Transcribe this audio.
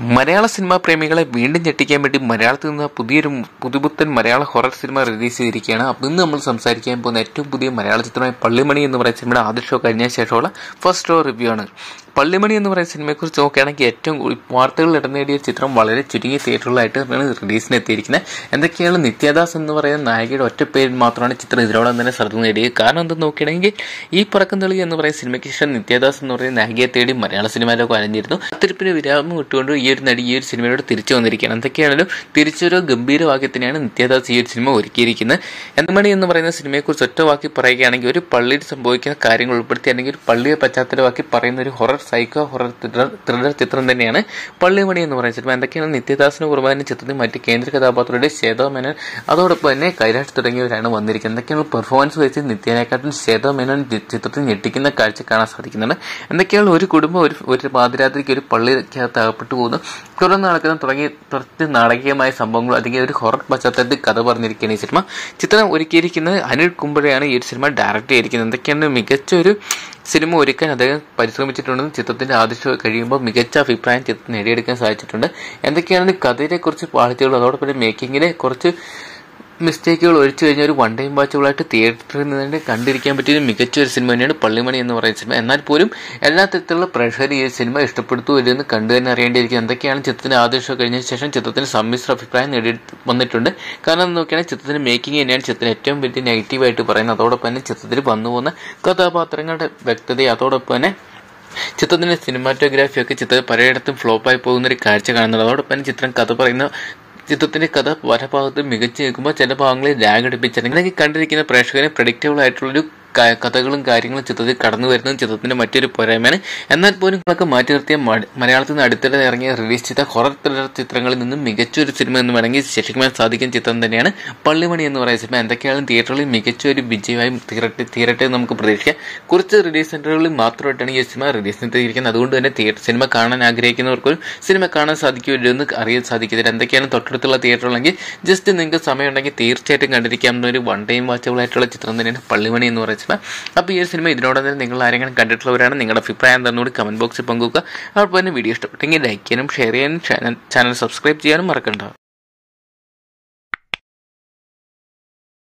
മലയാള സിനിമാ പ്രേമികളെ വീണ്ടും ഞെട്ടിക്കാൻ വേണ്ടി മലയാളത്തിൽ നിന്ന് പുതിയൊരു പുതുപുത്തൻ മലയാള ഹൊറർ സിനിമ റിലീസ് ചെയ്തിരിക്കുകയാണ് അപ്പോൾ ഇന്ന് നമ്മൾ സംസാരിക്കാൻ പോകുന്ന ഏറ്റവും പുതിയ മലയാള ചിത്രമായ പള്ളിമണി എന്ന് പറയുന്ന സിനിമയുടെ ആദ്യ ഷോ കഴിഞ്ഞ ശേഷമുള്ള ഫസ്റ്റ് ഷോ റിവ്യൂ ആണ് പള്ളിമണി എന്ന് പറയുന്ന സിനിമയെക്കുറിച്ച് നോക്കുകയാണെങ്കിൽ ഏറ്റവും കൂടുതൽ വാർത്തകൾ ഇടം നേടിയ ചിത്രം വളരെ ചുരുങ്ങിയ തിയേറ്ററുകളായിട്ടാണ് റിലീസിന് എത്തിയിരിക്കുന്നത് എന്തൊക്കെയാണ് നിത്യദാസ് എന്ന് പറയുന്ന നായികയുടെ ഒറ്റ പേരിൽ മാത്രമാണ് ചിത്രം ഇതിനോടൊപ്പം തന്നെ ശ്രദ്ധ നേടിയത് കാരണം എന്തെന്ന് നോക്കുകയാണെങ്കിൽ ഈ പറക്കുന്നളി എന്ന് പറയുന്ന സിനിമയ്ക്ക് ശേഷം നിത്യദാസ് എന്ന് പറയുന്ന നായികയെ തേടി മലയാള സിനിമയിലൊക്കെ അലഞ്ഞിരുന്നു അത്തിരിപ്പിന് വിരാമം ഇട്ടുകൊണ്ട് ഈ ഒരു നടി ഈ ഒരു സിനിമയോട് തിരിച്ചു വന്നിരിക്കുകയാണ് എന്തൊക്കെയാണെങ്കിലും തിരിച്ചൊരു ഗംഭീരവാക്യത്തിനെയാണ് നിത്യദാസ് ഈ ഒരു സിനിമ ഒരുക്കിയിരിക്കുന്നത് എന്തുമണി എന്ന് പറയുന്ന സിനിമയെക്കുറിച്ച് ഒറ്റ വാക്കി പറയുകയാണെങ്കിൽ ഒരു പള്ളിയിൽ സംഭവിക്കുന്ന കാര്യങ്ങൾ ഉൾപ്പെടുത്തി അല്ലെങ്കിൽ ഒരു പള്ളിയെ പശ്ചാത്തലമാക്കി പറയുന്ന ഒരു horror psycho horror thriller thriller ചിത്രം തന്നെയാണ് പള്ളിമണി എന്ന് പറയുന്ന സിനിമ എന്തൊക്കെയാണ് നിത്യദാസിന് കുർബാന ചിത്രത്തിൽ മറ്റ് കേന്ദ്ര കഥാപാത്രങ്ങളുടെ ശ്വേതോ മേനോൻ അതോടൊപ്പം തന്നെ കൈലാഷ് തുടങ്ങിയവരാണ് വന്നിരിക്കുന്നത് എന്തൊക്കെയാണ് പെർഫോമൻസ് വെച്ച് നിത്യനെക്കാട്ടും ശ്വേതോ മേനോൻ ചിത്രത്തിൽ ഞെട്ടിക്കുന്ന കാഴ്ച കാണാൻ സാധിക്കുന്നുണ്ട് എന്തൊക്കെയാണ് ഒരു കുടുംബം ഒരു ഒരു പാതിരാത്രിക്ക് ഒരു പള്ളിക്കകത്ത് അകപ്പെട്ടു പോകുന്നു തുടർന്ന് നടക്കുന്ന തുടങ്ങിയ കുറച്ച് നാടകീയമായ സംഭവങ്ങൾ അല്ലെങ്കിൽ ഒരു ഹൊറർ പശ്ചാത്തലത്തിൽ കഥ പറഞ്ഞിരിക്കുകയാണ് ഈ സിനിമ ചിത്രം ഒരുക്കിയിരിക്കുന്നത് അനിൽ കുമ്പഴയാണ് ഈ ഒരു സിനിമ ഡയറക്റ്റ് ചെയ്തിരിക്കുന്നത് എന്തൊക്കെയാണ് മികച്ച ഒരു സിനിമ ഒരുക്കാൻ അദ്ദേഹം പരിശ്രമിച്ചിട്ടുണ്ടെന്ന് ചിത്രത്തിന്റെ ആദ്യ ഷോ കഴിയുമ്പോൾ മികച്ച അഭിപ്രായം ചിത്രം നേടിയെടുക്കാൻ സാധിച്ചിട്ടുണ്ട് എന്തൊക്കെയാണ് കഥയെക്കുറിച്ച് പാളിച്ചകൾ അതോടൊപ്പം മേക്കിങ്ങിലെ കുറച്ച് മിസ്റ്റേക്കുകൾ ഒഴിച്ചു കഴിഞ്ഞാൽ ഒരു വൺ ടൈം വാച്ചുകളായിട്ട് തിയേറ്ററിൽ നിന്ന് കണ്ടിരിക്കാൻ പറ്റിയ ഒരു മികച്ച ഒരു സിനിമ തന്നെയാണ് പള്ളിമണി എന്ന് പറയുന്ന സിനിമ എന്നാൽ പോലും എല്ലാ തരത്തിലുള്ള പ്രേക്ഷകർ ഈ സിനിമ ഇഷ്ടപ്പെടുത്തു ഇല്ലെന്ന് കണ്ടു തന്നെ അറിയേണ്ടിയിരിക്കുന്നത് എന്തൊക്കെയാണ് ചിത്രത്തിന്റെ ആദ്യ ഷോ കഴിഞ്ഞ ശേഷം ചിത്രത്തിന് സമ്മിശ്ര അഭിപ്രായം നേടി വന്നിട്ടുണ്ട് കാരണം നോക്കിയാൽ ചിത്രത്തിന്റെ മേക്കിംഗ് തന്നെയാണ് ചിത്രത്തിന് ഏറ്റവും വലിയ നെഗറ്റീവായിട്ട് പറയുന്നത് അതോടൊപ്പം തന്നെ ചിത്രത്തിൽ വന്നു പോകുന്ന കഥാപാത്രങ്ങളുടെ വ്യക്തത അതോടൊപ്പം തന്നെ ചിത്രത്തിന്റെ സിനിമാറ്റോഗ്രാഫി ഒക്കെ ചിത്രം പലയിടത്തും ഫ്ലോപ്പായി പോകുന്ന ഒരു കാഴ്ച കാണുന്നത് അതോടൊപ്പം തന്നെ ചിത്രം കഥ പറയുന്ന ചിത്രത്തിന്റെ കഥ പല ഭാഗത്തും മികച്ചു നിൽക്കുമ്പോൾ ചില ഭാഗങ്ങളിൽ ലാഗ് അടുപ്പിച്ചില്ലെങ്കിൽ കണ്ടിരിക്കുന്ന പ്രേക്ഷകന് പ്രഡിക്റ്റബിൾ ആയിട്ടുള്ളൊരു കഥകളും കാര്യങ്ങളും ചിത്രത്തിൽ കടന്നു വരുന്നതും ചിത്രത്തിന്റെ മറ്റൊരു പോരായ്മയാണ് എന്നാൽ പോലും നമുക്ക് മാറ്റി നിർത്തിയ മലയാളത്തിൽ നിന്ന് അടുത്തിടെ ഇറങ്ങിയ റിലീസ് ചെയ്ത ഹൊറർ ത്രില്ലർ ചിത്രങ്ങളിൽ നിന്നും മികച്ചൊരു സിനിമ എന്ന് വേണമെങ്കിൽ ശരിക്കുവാൻ സാധിക്കുന്ന ചിത്രം തന്നെയാണ് പള്ളിമണി എന്ന് പറയുന്ന സിനിമ എന്തൊക്കെയാണ് തിയേറ്ററിൽ മികച്ച ഒരു വിജയമായി തീരട്ടെ തീരട്ടെ നമുക്ക് പ്രതീക്ഷിക്കാം കുറച്ച് റിലീസ് സെന്ററുകളിൽ മാത്രമായിട്ടാണ് ഈ സിനിമ റിലീസിന് എത്തിയിരിക്കുന്നത് അതുകൊണ്ട് തന്നെ തിയേറ്റർ സിനിമ കാണാൻ ആഗ്രഹിക്കുന്നവർക്കും സിനിമ കാണാൻ സാധിക്കുമല്ലോ എന്ന് അറിയാൻ സാധിക്കത്തില്ല എന്തൊക്കെയാണ് തൊട്ടടുത്തുള്ള തിയേറ്ററുകളെങ്കിൽ ജസ്റ്റ് നിങ്ങൾക്ക് സമയമുണ്ടെങ്കിൽ തീർച്ചയായിട്ടും കണ്ടിരിക്കാവുന്ന ഒരു വൺ ടൈം വാച്ചബിൾ ആയിട്ടുള്ള ചിത്രം തന്നെയാണ് പള്ളിമണി എന്ന് പറയുന്നത് സിനിമ അപ്പോൾ ഈ ഒരു സിനിമ ഇതിനോടൊപ്പം തന്നെ നിങ്ങൾ ആരെങ്കിലും കണ്ടിട്ടുള്ളവരാണ് നിങ്ങളുടെ അഭിപ്രായം തന്നുകൂടി കമന്റ് ബോക്സിൽ പങ്കുവെക്കുക അതോടൊപ്പം തന്നെ വീഡിയോ ഇഷ്ടപ്പെട്ടെങ്കിൽ ലൈക്ക് ചെയ്യാനും ഷെയർ ചെയ്യാനും ചാനൽ ചാനൽ സബ്സ്ക്രൈബ് ചെയ്യാനും മറക്കണ്ട